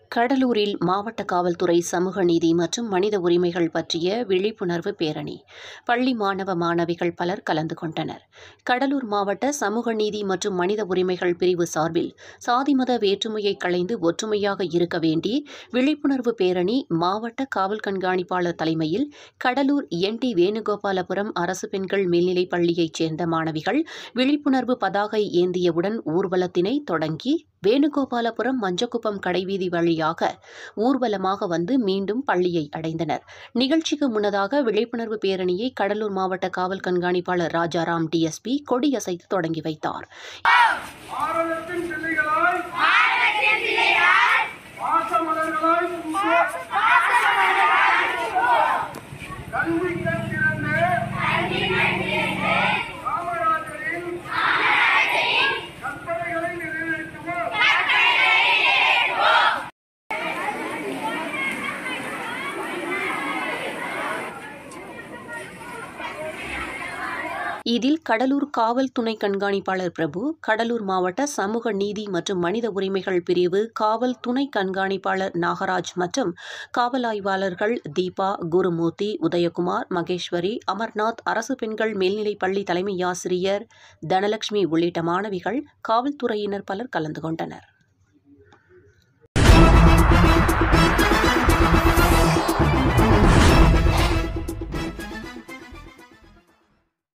கடலூரில் மாவட்ட காவல்துறை சமூக நீதி மற்றும் மனித உரிமைகள் பற்றிய விழிப்புணர்வு பேரணி பள்ளி மாணவ மாணவிகள் பலர் கலந்து கொண்டனர் கடலூர் மாவட்ட சமூக நீதி மற்றும் மனித உரிமைகள் பிரிவு சார்பில் சாதி மத வேற்றுமையை களைந்து ஒற்றுமையாக இருக்க வேண்டி விழிப்புணர்வு பேரணி மாவட்ட காவல் கண்காணிப்பாளர் தலைமையில் கடலூர் என் டி வேணுகோபாலபுரம் அரசு பெண்கள் மேல்நிலைப் பள்ளியைச் சேர்ந்த மாணவிகள் விழிப்புணர்வு பதாகை ஏந்தியவுடன் ஊர்வலத்தினை தொடங்கி வேணுகோபாலபுரம் மஞ்சக்குப்பம் கடைவீதி வழியாக ஊர்வலமாக வந்து மீண்டும் பள்ளியை அடைந்தனர் நிகழ்ச்சிக்கு முன்னதாக விழிப்புணர்வு பேரணியை கடலூர் மாவட்ட காவல் கண்காணிப்பாளர் ராஜாராம் டிஎஸ்பி கொடியசைத்து தொடங்கி வைத்தார் பாரதத்தின் பிள்ளைகளாய் பாசமலர்களாய் கல்வி கற்கிறந்து காமராஜரின் கற்பனைகளை நிறைவேற்றுவோம் இதில் கடலூர் காவல் துணை கண்காணிப்பாளர் பிரபு கடலூர் மாவட்ட சமூக நீதி மற்றும் மனித உரிமைகள் பிரிவு காவல் துணை கண்காணிப்பாளர் நாகராஜ் மற்றும் காவல் ஆய்வாளர்கள் தீபா குருமூர்த்தி உதயகுமார் மகேஸ்வரி அமர்நாத் அரசு பெண்கள் மேல்நிலைப் பள்ளி தலைமை ஆசிரியர் தனலட்சுமி உள்ளிட்ட மாணவிகள் காவல்துறையினர் பலர் கலந்து கொண்டனர்